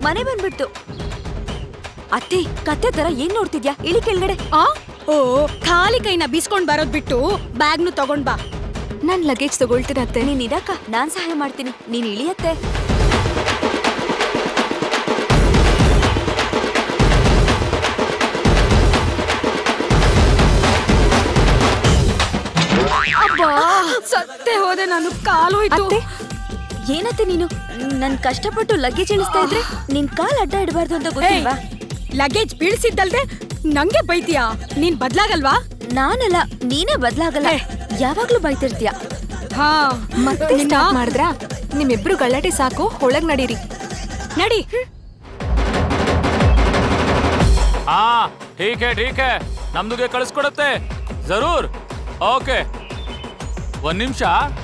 ಮನೆ ಬಂದ್ಬಿಡ್ತು ಅತ್ತೆ ಕತ್ತೆ ತರ ಏನ್ ನೋಡ್ತಿದ್ಯಾ ಇಳಿ ಕೆಳಗಡೆ ಆ ಓ ಖಾಲಿ ಕೈನ ಬೀಸ್ಕೊಂಡ್ ಬರೋದ್ ಬಿಟ್ಟು ಬ್ಯಾಗ್ನು ತಗೊಂಡ್ ಬಾ ನಾನ್ ಲಗೇಜ್ ತಗೊಳ್ತೀನತ್ತೆ ನೀನ್ ಇರಕ್ಕ ನಾನ್ ಸಹಾಯ ಮಾಡ್ತೀನಿ ನೀನ್ ಇಳಿಯತ್ತೆ ಅಬ್ಬಾ ಸತ್ತೆ ಹೋದೆ ನಾನು ಕಾಲು ಹೋಯ್ತು ಅತ್ತೆ ಏನತ್ತೆ ನೀನು ನನ್ ಕಷ್ಟಪಟ್ಟು ಲಗೇಜ್ ಇಳಿಸ್ತಾ ಇದ್ರೆ ನಿನ್ ಕಾಲ್ ಅಡ್ಡ ಇಡಬಾರ್ದು ಅಂತ ಗೊತ್ತಿಲ್ವಾ ಲಗೇಜ್ ಬೀಳ್ಸಿದ್ದಲ್ದೆ ನಂಗೆ ಬೈತೀಯಾ ನೀನ್ ಬದ್ಲಾಗಲ್ವಾ ನಾನಲ್ಲ ನೀನೇ ಬದ್ಲಾಗಲ್ಲ ಯಾವಾಗ್ಲೂ ಬೈತಿರ್ತೀಯ ಹಾ ಮತ್ತೆ ನಿನ್ನ- ಸ್ಟಾರ್ಟ್ ಮಾಡಿದ್ರಾ ನಿಮ್ಮಿಬ್ರು ಗಲಾಟೆ ಸಾಕು ಒಳಗ್ ನಡೀರಿ ನಡಿ ಹಾ ठीक है ठीक है ನಮ್ದುಗೆ ಕಳಿಸ್ಕೊಡತ್ತೆ ಜರೂರ್ ಓಕೆ ಒಂದ್ ನಿಮಿಷ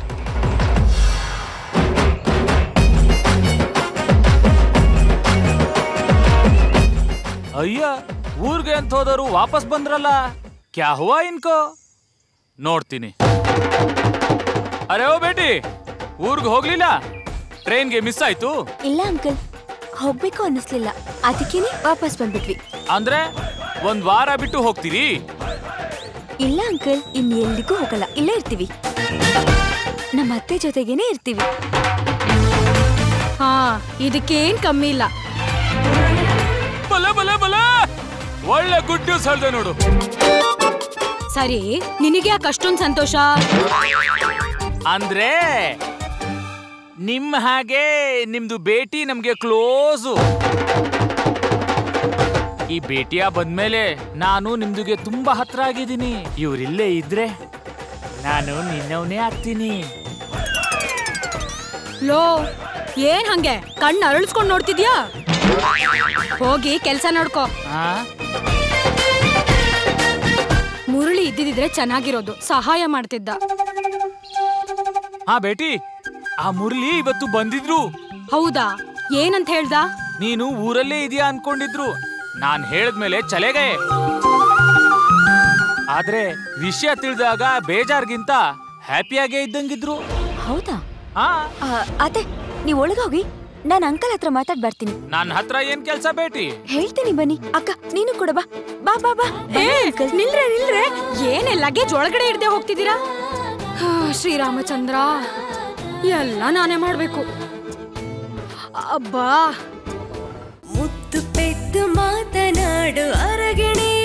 ಅಯ್ಯ ಊರ್ಗೆ ಅಂತ ಹೋದವರು ವಾಪಸ್ ಬಂದ್ರಲ್ಲ ಕ್ಯಾ ಹುವಾ ಇನ್ಕೋ ನೋಡ್ತೀನಿ ಅರೆ ಓ ಬೇಟಿ ಊರ್ಗ್ ಹೋಗ್ಲಿಲ್ಲ ಟ್ರೈನ್ಗೆ ಮಿಸ್ ಆಯ್ತು ಇಲ್ಲ ಅಂಕಲ್ ಹೋಗ್ಬೇಕು ಅನ್ನಿಸ್ಲಿಲ್ಲ ಅದಕ್ಕೇನೆ ವಾಪಸ್ ಬಂದ್ಬಿಟ್ವಿ ಅಂದ್ರೆ ಒಂದ್ ವಾರ ಬಿಟ್ಟು ಹೋಗ್ತೀರಿ ಇಲ್ಲ ಅಂಕಲ್ ಇನ್ ಎಲ್ಲಿಗೂ ಹೋಗಲ್ಲ ಇಲ್ಲೇ ಇರ್ತೀವಿ ನಮ್ಮ ಅತ್ತೆ ಜೊತೆಗೇನೆ ಇರ್ತೀವಿ ಹಾ ಇದಕ್ಕೇನ್ ಕಮ್ಮಿ ಇಲ್ಲ ಬಲ ಬಲ ಬಲ ಒಳ್ಳೆ ಗುಡ್ ನ್ಯೂಸ್ ಹೇಳ್ದೆ ನೋಡು ಸರಿ ನಿನಗೆ ಯಾಕೆ ಅಷ್ಟೊಂದ್ ಸಂತೋಷ ಅಂದ್ರೆ ನಿಮ್ ಹಾಗೆ ನಿಮ್ದು ಭೇಟಿ ನಮ್ಗೆ ಕ್ಲೋಸು ಈ ಭೇಟಿಯ ಬಂದ್ಮೇಲೆ ನಾನು ನಿಮ್ದುಗೆ ತುಂಬಾ ಹತ್ರ ಆಗಿದ್ದೀನಿ ಇವ್ರಿಲ್ಲೇ ಇದ್ರೆ ನಾನು ನಿನ್ನವನೇ ಆಗ್ತೀನಿ ಲೋ ಏನ್ ಹಂಗೆ ಕಣ್ಣು ಅರಳಿಸ್ಕೊಂಡ್ ನೋಡ್ತಿದ್ಯಾ ಹೋಗಿ ಕೆಲ್ಸ ನೋಡ್ಕೋ ಆ? ಮುರುಳಿ ಇದ್ದಿದ್ರೆ ಚೆನ್ನಾಗಿರೋದು ಸಹಾಯ ಮಾಡ್ತಿದ್ದ ಹಾ ಬೇಟಿ ಆ ಮುರಳಿ ಇವತ್ತು ಬಂದಿದ್ರು ಹೌದಾ ಏನಂತ ಹೇಳ್ದ ನೀನು ಊರಲ್ಲೇ ಇದೆಯಾ ಅನ್ಕೊಂಡಿದ್ರು ನಾನ್ ಹೇಳದ್ಮೇಲೆ ಚಲೆಗೆ ಆದ್ರೆ ವಿಷಯ ತಿಳಿದಾಗ ಬೇಜಾರ್ಗಿಂತ ಹ್ಯಾಪಿಯಾಗೇ ಇದ್ದಂಗಿದ್ರು ಹೌದಾ ಹಾ ಆ, ಅತ್ತೆ ನೀವ್ ಒಳಗೋಗಿ ನಾನು ಅಂಕಲ್ ಹತ್ರ ಮಾತಾಡ್ ಬರ್ತೀನಿ ನನ್ನ ಹತ್ರ ಏನ್ ಕೆಲ್ಸ ಬೇಟಿ ಹೇಳ್ತೀನಿ ಬನ್ನಿ ಅಕ್ಕ ನೀನು ಕೂಡ ಬಾ ಬಾ ಬಾ ಬಾ ಏ, ಬನ್ನಿ ಅಂಕಲ್ ನಿಲ್ರೆ ನಿಲ್ರೆ ಏನೇ ಲಗೇಜ್ ಒಳಗಡೆ ಇಡ್ದೆ ಹೋಗ್ತಿದ್ದೀರಾ ಹಾ, ಶ್ರೀರಾಮಚಂದ್ರ ಎಲ್ಲ ನಾನೇ ಮಾಡ್ಬೇಕು ಅಬ್ಬಾ ಮುತ್ತು ಪೆದ್ದು ಮಾತನಾಡು ಅರಗಿಣಿ